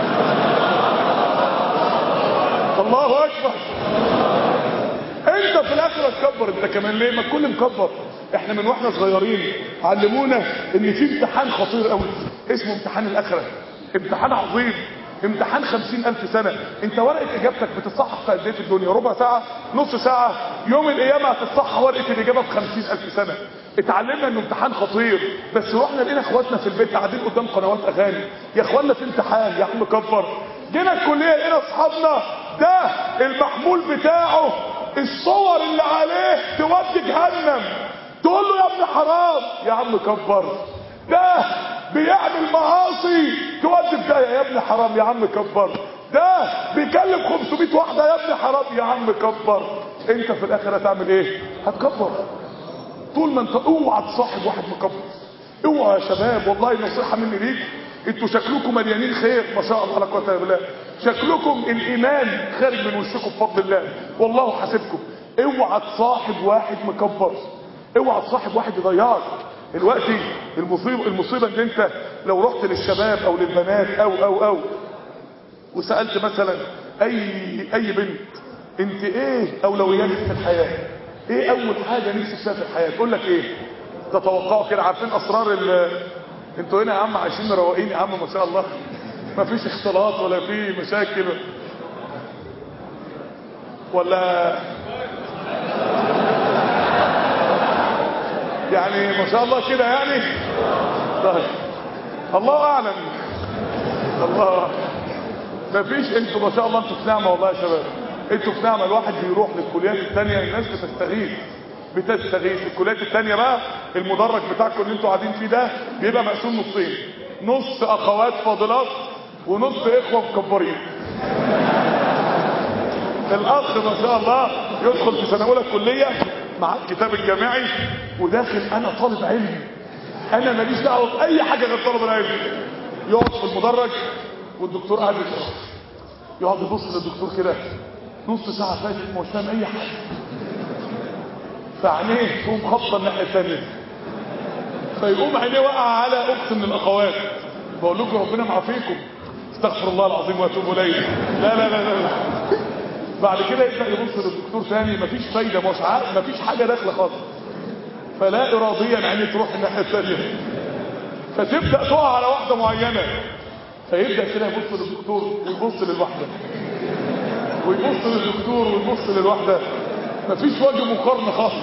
الله اكبر انت في الاخر هتكبر انت كمان ليه ما الكل مكبر احنا من واحنا صغيرين علمونا ان في امتحان خطير قوي اسمه امتحان الاخره امتحان عظيم امتحان خمسين الف سنة انت ورقة اجابتك بتتصحح في قد ايه في الدنيا ربع ساعة نص ساعة يوم القيامة هتتصحح ورقة الاجابة بخمسين الف سنة اتعلمنا انه امتحان خطير بس رحنا لقينا اخواتنا في البيت قاعدين قدام قنوات اغاني يا اخوانا في امتحان يا عم كبر جينا الكلية لقينا اصحابنا ده المحمول بتاعه الصور اللي عليه تودي جهنم تقول له يا ابن حرام يا عم كبر ده بيعمل معاصي تودي في داهيه يا ابن حرام يا عم كبر ده بيكلم 500 واحده يا ابن حرام يا عم كبر انت في الاخر هتعمل ايه هتكبر طول ما انت اوعى تصاحب واحد مكبر اوعى يا شباب والله نصيحه مني ليك انتوا شكلكم مليانين خير ما شاء الله لا قوه الا بالله شكلكم الايمان خارج من وشكم بفضل الله والله حاسبكم اوعى تصاحب واحد مكبر اوعى تصاحب واحد يضيعك دلوقتي المصيبه المصيبه ان انت لو رحت للشباب او للبنات او او او وسالت مثلا اي اي بنت انت ايه اولوياتك في الحياه ايه اول حاجه نفسك فيها في الحياه تقول لك ايه تتوقعوا كده عارفين اسرار ال انتوا هنا يا عم عايشين مروقين يا عم ما شاء الله ما فيش اختلاط ولا في مشاكل ولا يعني ما شاء الله كده يعني طيب الله اعلم الله ما فيش انتوا ما شاء الله انتوا في نعمه والله يا شباب انتوا في نعمه الواحد بيروح للكليات الثانيه الناس بتستغيث بتستغيث الكليات الثانيه بقى المدرج بتاعكم اللي انتوا قاعدين فيه ده بيبقى مقسوم نصين نص اخوات فاضلات ونص اخوه مكبرين الاخ ما شاء الله يدخل في سنه اولى الكليه مع الكتاب الجامعي وداخل انا طالب علم انا ماليش دعوه باي حاجه غير طالب العلم يقعد في المدرج والدكتور قاعد يشرح يقعد يبص للدكتور كده نص ساعه فاتت مش فاهم اي حاجه فعينيه تقوم خبطه الناحيه الثانيه فيقوم عينيه واقعه على اخت من الاخوات بقول لكم ربنا معافيكم استغفر الله العظيم واتوب اليه لا لا لا لا, لا. بعد كده يبدا يبص للدكتور ثاني مفيش فايده مش عارف مفيش حاجه داخله خالص فلا اراديا عينيه تروح الناحيه الثانيه فتبدا تقع على واحده معينه فيبدا كده يبص للدكتور ويبص للواحده ويبص للدكتور ويبص للواحده مفيش وجه مقارنه خالص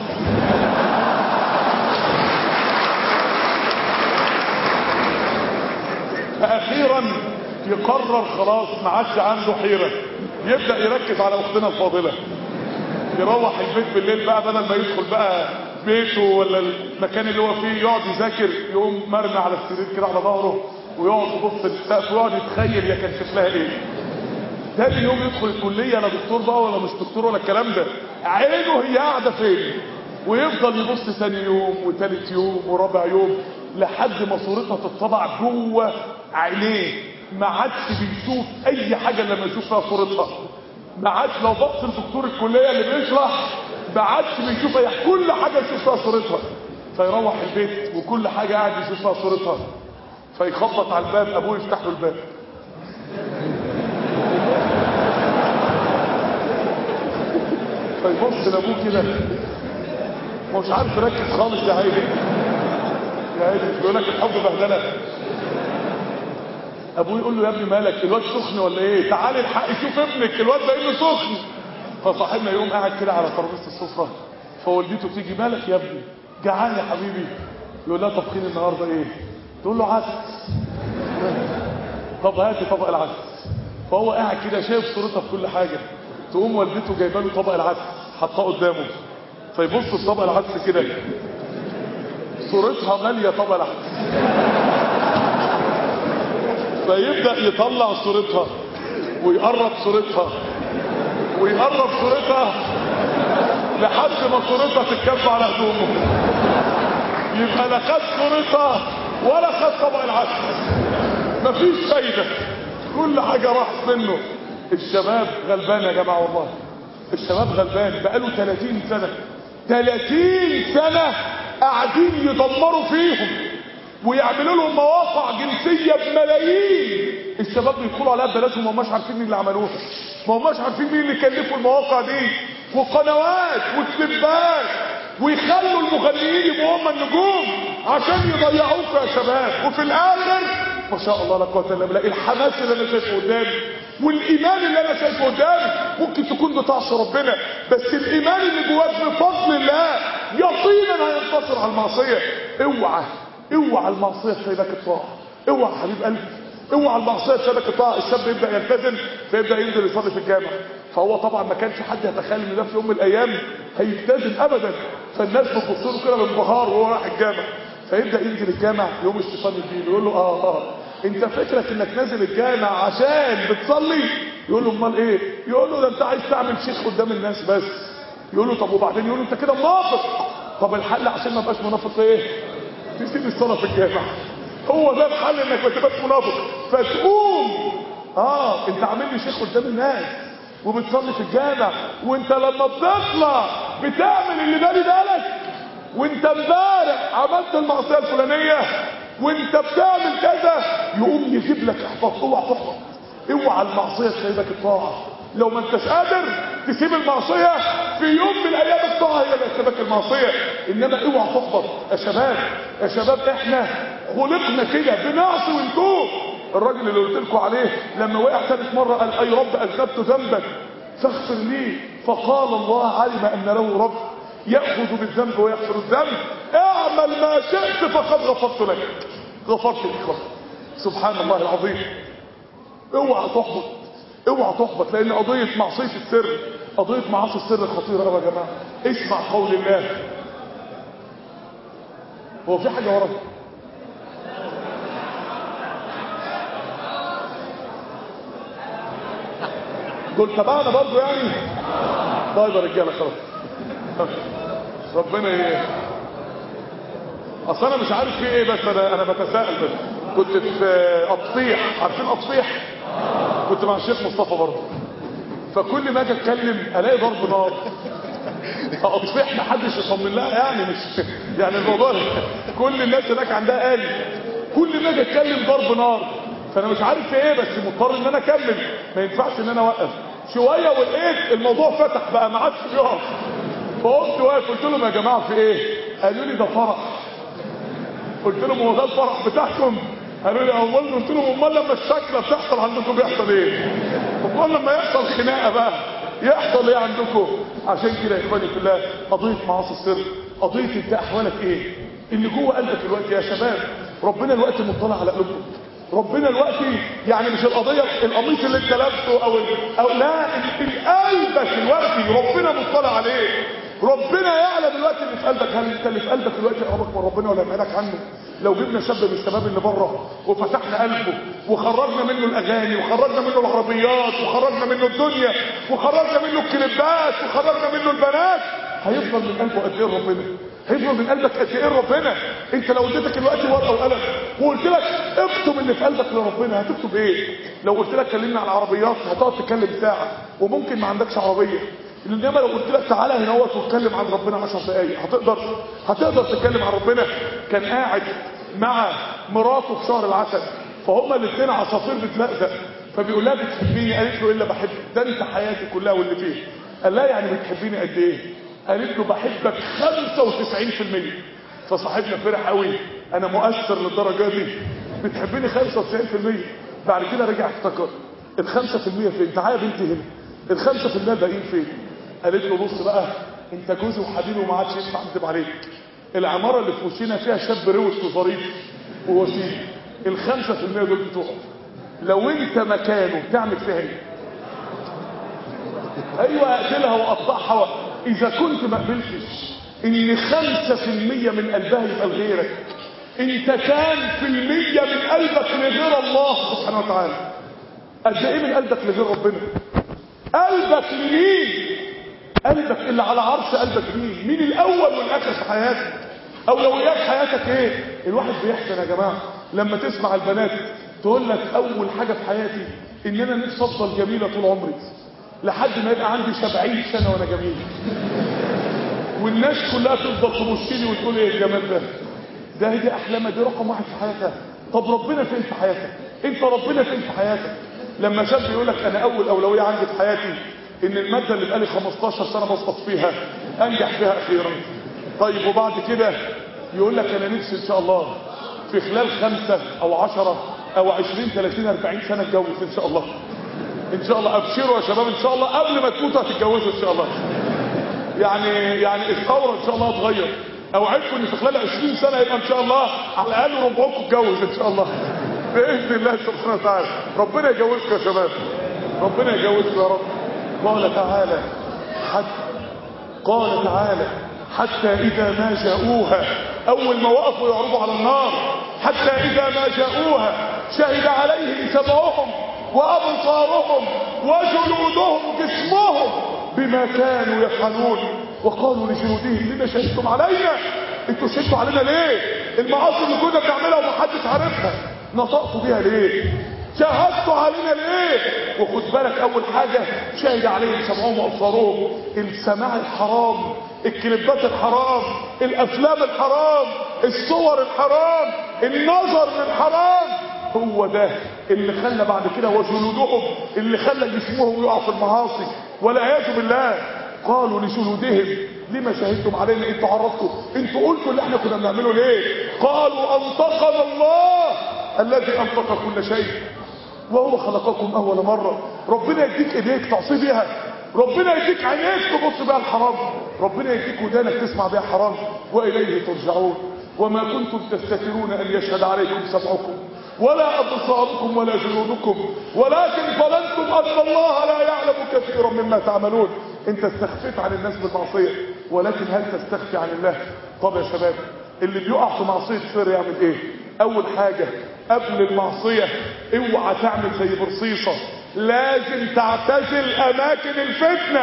فاخيرا يقرر خلاص ما عادش عنده حيره يبدا يركز على اختنا الفاضله يروح البيت بالليل بقى بدل ما يدخل بقى بيته ولا المكان اللي هو فيه يقعد يذاكر يقوم مرمي على السرير كده على ظهره ويقعد يبص للسقف ويقعد يتخيل يا كان شكلها ايه تاني يوم يدخل الكليه لا دكتور بقى ولا مش دكتور ولا الكلام ده عينه هي قاعده فين ويفضل يبص ثاني يوم وثالث يوم ورابع يوم لحد ما صورتها تطبع جوه عينيه ما عادش بيشوف اي حاجه لما يشوف فيها صورتها ما عادش لو بص لدكتور الكليه اللي بيشرح ما عادش بيشوف اي كل حاجه يشوف فيها صورتها فيروح البيت وكل حاجه قاعد يشوف فيها صورتها فيخبط على الباب ابوه يفتح له الباب فيبص لابوه كده مش عارف يركز خالص يا عيني يا عيني بيقول لك الحب بهدله ابوه يقول له يا ابني مالك الواد سخن ولا ايه تعال الحق شوف ابنك الواد باين له سخن فصاحبنا يقوم قاعد كده على ترابيزه السفره فوالدته تيجي مالك يا ابني جعان يا حبيبي يقول لها طبخين النهارده ايه تقول له عدس طب هاتي طبق العدس فهو قاعد كده شايف صورتها في كل حاجه تقوم والدته جايبه له طبق العدس حطاه قدامه فيبص في طبق العدس كده صورتها ماليه طبق العدس فيبدا يطلع صورتها ويقرب صورتها ويقرب صورتها لحد ما صورتها تتكب على هدومه يبقى لا خد صورتها ولا خد طبق العدس مفيش فايده كل حاجه راحت منه الشباب غلبان يا جماعه والله الشباب غلبان بقاله 30 سنه 30 سنه قاعدين يدمروا فيهم ويعملوا لهم مواقع جنسيه بملايين الشباب بيدخلوا عليها ببلاش وما هماش عارفين مين اللي عملوها ما هماش عارفين مين اللي كلفوا المواقع دي وقنوات وكليبات ويخلوا المغنيين يبقوا هم النجوم عشان يضيعوكوا يا شباب وفي الاخر ما شاء الله لا قوه الا بالله الحماس اللي انا شايفه قدامي والايمان اللي انا شايفه قدامي ممكن تكون بتعصي ربنا بس الايمان اللي جواك بفضل الله يقينا هينتصر على المعصيه اوعى اوعى المعصيه تسيبك الطاعه اوعى حبيب قلبي اوعى المعصيه تسيبك الطاعه الشاب يبدا يلتزم فيبدا ينزل يصلي في الجامع فهو طبعا ما كانش حد يتخيل ان ده في يوم من الايام هيلتزم ابدا فالناس بتبص له كده بانبهار وهو رايح الجامع فيبدا ينزل الجامع يوم الشيطان يجي يقول له اه اه انت فكرك انك نازل الجامع عشان بتصلي يقول له امال ايه يقول له ده انت عايز تعمل شيخ قدام الناس بس يقول له طب وبعدين يقول له انت كده منافق طب الحل عشان ما ابقاش منافق ايه تسيب الصلاه في الجامع هو ده الحل انك ما تبقاش منافق فتقوم اه انت عامل لي شيخ قدام الناس وبتصلي في الجامع وانت لما بتطلع بتعمل اللي بالي بالك وانت امبارح عملت المعصيه الفلانيه وانت بتعمل كذا يقوم يجيب لك احباط اوعى تحبط اوعى المعصيه تسيبك الطاعه لو ما انتش قادر تسيب المعصيه في يوم من الايام الطاعه هي اللي هتسيبك المعصيه انما اوعى تحبط يا شباب يا شباب احنا خلقنا كده بنعصي ونتوب الراجل اللي قلت لكم عليه لما وقع ثالث مره قال اي رب اذنبت ذنبا فاغفر لي فقال الله علم ان له رب ياخذ بالذنب ويغفر الذنب اعمل ما شئت فقد غفرت لك غفرت لك سبحان الله العظيم اوعى تحبط اوعى تحبط لان قضيه معصيه السر قضيه معاصي السر خطيره قوي يا جماعه اسمع قول الله هو في حاجه وراك دول تبعنا برضه يعني طيب يا رجاله خلاص ربنا ايه اصل انا مش عارف في ايه بس انا انا بتساءل بس كنت في اطفيح عارفين اطفيح كنت مع الشيخ مصطفى برضه فكل ما اجي اتكلم الاقي ضرب نار فاطفيح محدش يطمن لها يعني مش يعني الموضوع كل الناس هناك عندها آلي كل ما اجي اتكلم ضرب نار فانا مش عارف في ايه بس مضطر ان انا اكمل ما ينفعش ان انا اوقف شويه ولقيت الموضوع فتح بقى ما عادش يقف فقمت واقف قلت لهم يا جماعه في ايه قالوا لي ده فرح قلت لهم هو ده الفرح بتاعكم قالوا لي امال قلت لهم امال لما الشكله بتحصل عندكم بيحصل ايه امال لما يحصل خناقه بقى يحصل ايه عندكم عشان كده يا اخواني في الله قضيه معاصي السر قضيه انت احوالك ايه اللي جوه قلبك دلوقتي يا شباب ربنا الوقت مطلع على قلوبكم ربنا دلوقتي يعني مش القضيه القميص اللي انت لابسه او او لا قلبك دلوقتي ربنا مطلع عليه ربنا يعلم دلوقتي اللي في قلبك هل انت اللي في قلبك دلوقتي قربك من ربنا ولا يبعدك عنه لو جبنا شاب من الشباب اللي بره وفتحنا قلبه وخرجنا منه الاغاني وخرجنا منه العربيات وخرجنا منه الدنيا وخرجنا منه الكليبات وخرجنا منه البنات هيفضل من قلبه قد ايه ربنا هيفضل من قلبك قد ايه ربنا انت لو اديتك دلوقتي ورقه وقلم وقلت لك اكتب اللي في قلبك لربنا هتكتب ايه لو قلت لك كلمنا عن العربيات هتقعد تتكلم ساعه وممكن ما عندكش عربيه انما لو قلت لك تعالى هنا اهوت واتكلم عن ربنا 10 دقايق هتقدر هتقدر تتكلم عن ربنا كان قاعد مع مراته في شهر العسل فهما الاثنين عصافير بتلزق فبيقول لها بتحبيني قالت له الا بحبك ده انت حياتي كلها واللي فيه قال لها يعني بتحبيني قد ايه قالت له بحبك 95% فصاحبنا فرح قوي انا مؤثر للدرجه دي بتحبيني 95% بعد كده رجع افتكر ال 5% فين تعالى يا بنتي هنا ال 5% الباقيين فين قالت له بص بقى انت جوزي وحبيبي وما عادش ينفع اكذب عليك العماره اللي في وشنا فيها شاب روش وظريف ووسيم ال 5% دول بتوعه لو انت مكانه تعمل فيها ايه ايوه اقتلها واقطعها اذا كنت ما قبلتش ان 5% من قلبها يبقى لغيرك انت كام في المية من قلبك لغير الله سبحانه وتعالى قد ايه من قلبك لغير ربنا قلبك لمين قلبك اللي على عرش قلبك مين مين الاول والاخر في حياتك اولويات حياتك ايه الواحد بيحسن يا جماعه لما تسمع البنات تقول لك اول حاجه في حياتي ان انا نفسي افضل جميله طول عمري لحد ما يبقى عندي 70 سنه وانا جميل والناس كلها تفضل تبص لي وتقول ايه الجمال ده ده هي احلامها دي رقم واحد في حياتها طب ربنا فين في حياتك انت ربنا فين في حياتك لما شاب يقول لك انا اول اولويه عندي في حياتي ان الماده اللي بقالي 15 سنه بسقط فيها انجح فيها اخيرا طيب وبعد كده يقول لك انا نفسي ان شاء الله في خلال خمسة او عشرة او عشرين ثلاثين اربعين سنة اتجوز ان شاء الله ان شاء الله ابشروا يا شباب ان شاء الله قبل ما تموتوا هتتجوزوا ان شاء الله يعني يعني الثوره ان شاء الله هتغير او عرفوا ان في خلال 20 سنه يبقى ان شاء الله على الاقل ربعكم اتجوز ان شاء الله باذن الله سبحانه وتعالى ربنا يجوزكم يا شباب ربنا يجوزكم يا رب قال تعالى حتى قال تعالى حتى اذا ما جاءوها اول ما وقفوا يعرضوا على النار حتى اذا ما جاءوها شهد عليهم سمعهم وابصارهم وجلودهم جسمهم بما كانوا يفعلون وقالوا لجلودهم لما شهدتم علينا انتوا شهدتوا علينا ليه المعاصي اللي كنا بنعملها ومحدش عارفها نطقتوا بيها ليه شهدتوا علينا ليه وخد بالك اول حاجة شهد عليهم سمعهم وابصارهم السماع الحرام الكليبات الحرام الافلام الحرام الصور الحرام النظر للحرام هو ده اللي خلى بعد كده وجلودهم اللي خلى جسمهم يقع في المعاصي والعياذ بالله قالوا لجلودهم لما شهدتم علينا انتوا عرفتوا انتوا قلتوا اللي احنا كنا بنعمله ليه قالوا انطقنا الله الذي انطق كل شيء وهو خلقكم اول مره ربنا يديك ايديك تعصي بيها ربنا يديك عينيك تبص بيها الحرام ربنا يديك ودانك تسمع بيها حرام واليه ترجعون وما كنتم تستترون ان يشهد عليكم سمعكم ولا أبصاركم ولا جلودكم ولكن ظننتم أن الله لا يعلم كثيرا مما تعملون انت استخفيت عن الناس بالمعصية ولكن هل تستخفي عن الله طب يا شباب اللي بيقع في معصية سر يعمل ايه اول حاجة قبل المعصية اوعى تعمل زي برصيصة لازم تعتزل اماكن الفتنة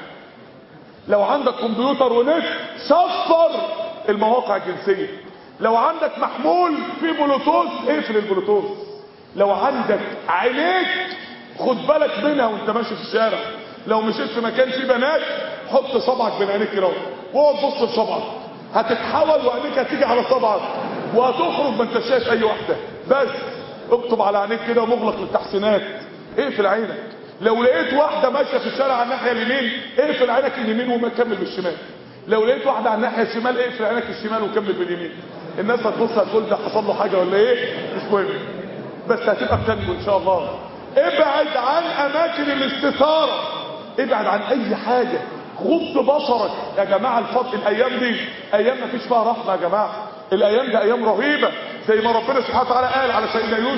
لو عندك كمبيوتر ونت صفر المواقع الجنسية لو عندك محمول في بلوتوث اقفل البلوتوث لو عندك عينيك خد بالك منها وانت ماشي في الشارع لو مشيت في مكان فيه بنات حط صبعك بين عينيك كده واقعد بص لصبعك هتتحول وعينيك هتيجي على صبعك وهتخرج ما انت شايف اي واحده بس اكتب على عينيك كده مغلق للتحسينات اقفل عينك لو لقيت واحده ماشيه في الشارع على الناحيه اليمين اقفل عينك اليمين وما كمل بالشمال لو لقيت واحده على الناحيه الشمال اقفل عينك الشمال وكمل باليمين الناس هتبص هتقول ده حصل له حاجه ولا ايه مش مهم بس هتبقى بتنجو ان شاء الله ابعد عن اماكن الاستثاره ابعد عن اي حاجه غض بصرك يا جماعه الفضل الايام دي ايام ما فيش فيها رحمه يا جماعه الايام دي ايام رهيبه زي ما ربنا سبحانه وتعالى قال على سيدنا يوسف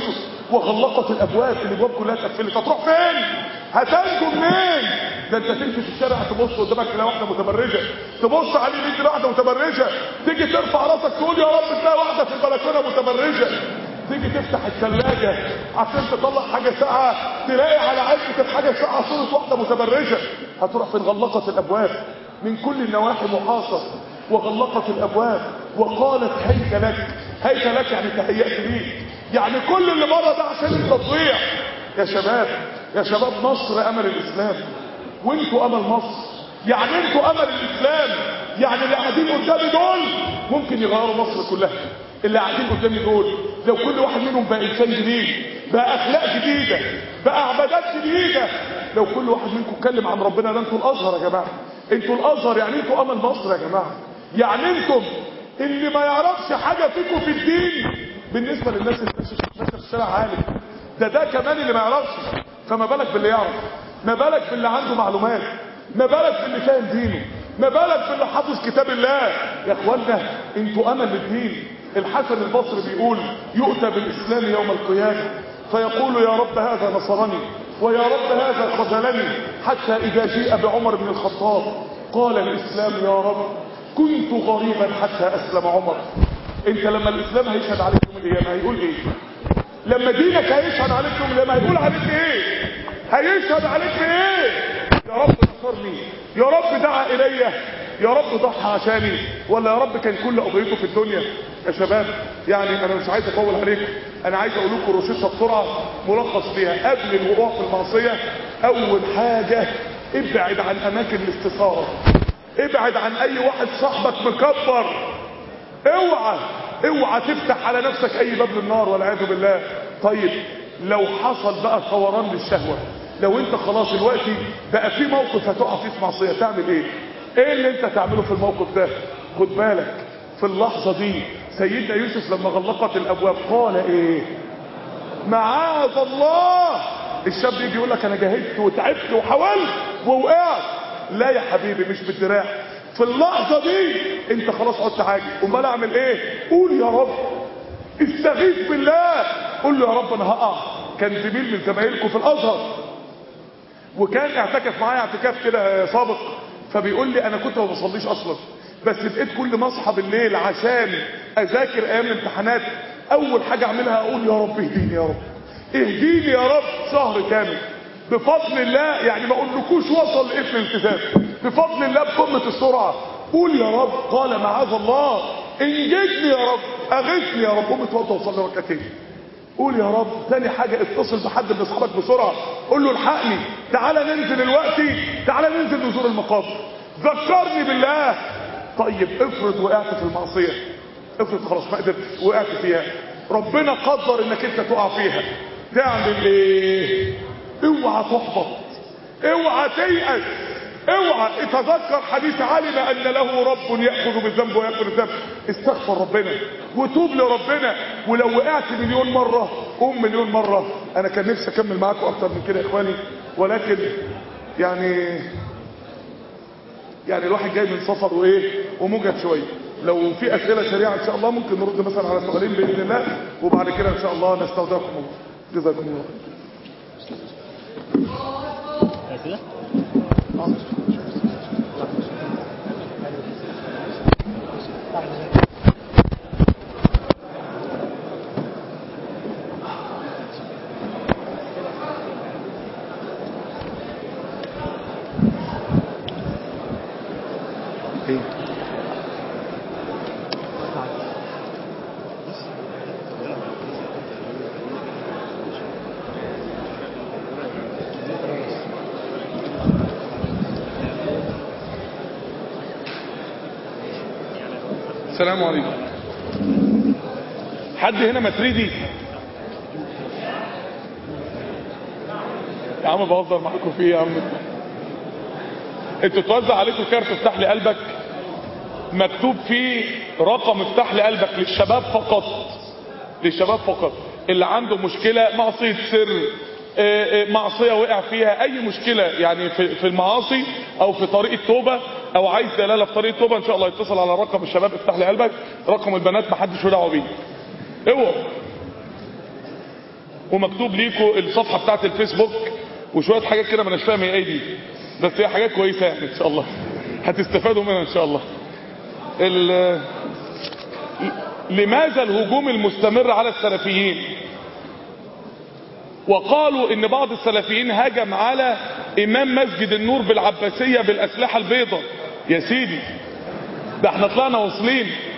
وغلقت الابواب الابواب كلها اتقفلت هتروح فين هتنجو منين ده انت تمشي في الشارع تبص قدامك تلاقي واحده متبرجه تبص على اليمين تلاقي واحده متبرجه تيجي ترفع راسك تقول يا رب تلاقي واحده في البلكونه متبرجه تيجي تفتح الثلاجه عشان تطلع حاجه ساقعه تلاقي على علبه الحاجه الساقعه صوره واحده متبرجه هتروح فين غلقت الابواب من كل النواحي محاصر وغلقت الابواب وقالت هيك لك هيك لك يعني تهيأت ليك يعني كل اللي بره ده عشان انت تضيع يا شباب يا شباب مصر امل الاسلام وانتوا امل مصر يعني انتوا امل الاسلام يعني اللي قاعدين قدامي دول ممكن يغيروا مصر كلها اللي قاعدين قدامي دول لو كل واحد منهم بقى انسان جديد بقى اخلاق جديده بقى عبادات جديده لو كل واحد منكم اتكلم عن ربنا ده انتوا الازهر يا جماعه انتوا الازهر يعني انتوا امل مصر يا جماعه يعني انتم اللي ما يعرفش حاجه فيكم في الدين بالنسبه للناس اللي ماشيه في الشارع عالم ده ده كمان اللي ما يعرفش فما بالك باللي يعرف ما بالك باللي عنده معلومات ما بالك باللي فاهم دينه ما بالك باللي حافظ كتاب الله يا اخوانا انتوا امل الدين الحسن البصري بيقول يؤتى بالاسلام يوم القيامه فيقول يا رب هذا نصرني ويا رب هذا خذلني حتى اذا جيء بعمر بن الخطاب قال الاسلام يا رب كنت غريبا حتى اسلم عمر انت لما الاسلام هيشهد عليك يوم القيامه هيقول ايه لما دينك هيشهد عليك يوم القيامه هيقول عليك ايه هيشهد عليك بايه يا رب نصرني يا رب دعا الي يا رب ضحى عشاني ولا يا رب كان كل قضيته في الدنيا يا شباب يعني انا مش عايز اطول عليكم انا عايز اقول لكم روشته بسرعه ملخص فيها قبل الوقوع في المعصيه اول حاجه ابعد عن اماكن الاستثاره ابعد عن اي واحد صاحبك مكبر اوعى اوعى تفتح على نفسك اي باب للنار والعياذ بالله طيب لو حصل بقى ثوران للشهوه لو انت خلاص دلوقتي بقى في موقف هتقع فيه في معصيه تعمل ايه ايه اللي انت تعمله في الموقف ده خد بالك في اللحظه دي سيدنا يوسف لما غلقت الابواب قال ايه معاذ الله الشاب يجي يقول لك انا جاهدت وتعبت وحاولت ووقعت لا يا حبيبي مش بالدراع في اللحظه دي انت خلاص عدت حاجه امال اعمل ايه قول يا رب استغيث بالله قول له يا رب انا هقع كان زميل من زمايلكم في الازهر وكان اعتكف معايا اعتكاف كده سابق فبيقول لي انا كنت ما بصليش اصلا بس بقيت كل ما اصحى بالليل عشان اذاكر ايام الامتحانات اول حاجه اعملها اقول يا رب اهديني يا رب اهديني يا رب شهر كامل بفضل الله يعني ما اقولكوش وصل لاسم الالتزام بفضل الله بقمه السرعه قول يا رب قال معاذ الله انجدني يا رب اغثني يا رب قوم اتوضى وصلي ركعتين قول يا رب ثاني حاجة اتصل بحد من اصحابك بسرعة قول له الحقني تعالى ننزل دلوقتي تعالى ننزل نزور المقابر ذكرني بالله طيب افرض وقعت في المعصية افرض خلاص ما قدرت وقعت فيها ربنا قدر انك انت تقع فيها تعمل ايه اوعى تحبط اوعى تيأس اوعى اتذكر حديث علم ان له رب ياخذ بالذنب ويغفر الذنب استغفر ربنا وتوب لربنا ولو وقعت مليون مره قوم مليون مره انا كان نفسي اكمل معاكم اكتر من كده يا اخواني ولكن يعني يعني الواحد جاي من سفر وايه وموجد شويه لو في اسئله سريعه ان شاء الله ممكن نرد مثلا على سؤالين باذن الله وبعد كده ان شاء الله نستودعكم الله جزاكم الله أسئلة؟ السلام عليكم حد هنا متريدي يا عم بهزر معاكم في ايه يا عم انتوا توزع عليكم كارت افتح لي قلبك مكتوب فيه رقم افتح لي قلبك للشباب فقط للشباب فقط اللي عنده مشكلة معصية سر آه، آه، معصية وقع فيها اي مشكلة يعني في في المعاصي او في طريق التوبة او عايز دلالة في طريق التوبة ان شاء الله يتصل على رقم الشباب افتح لي قلبك رقم البنات محدش له دعوه بيه اوعوا ومكتوب ليكوا الصفحه بتاعت الفيسبوك وشويه حاجات كده ما اناش فاهم هي ايه دي بس هي حاجات كويسه يعني ان شاء الله هتستفادوا منها ان شاء الله ال... لماذا الهجوم المستمر على السلفيين وقالوا ان بعض السلفيين هجم على امام مسجد النور بالعباسية بالاسلحة البيضاء يا سيدي ده احنا طلعنا واصلين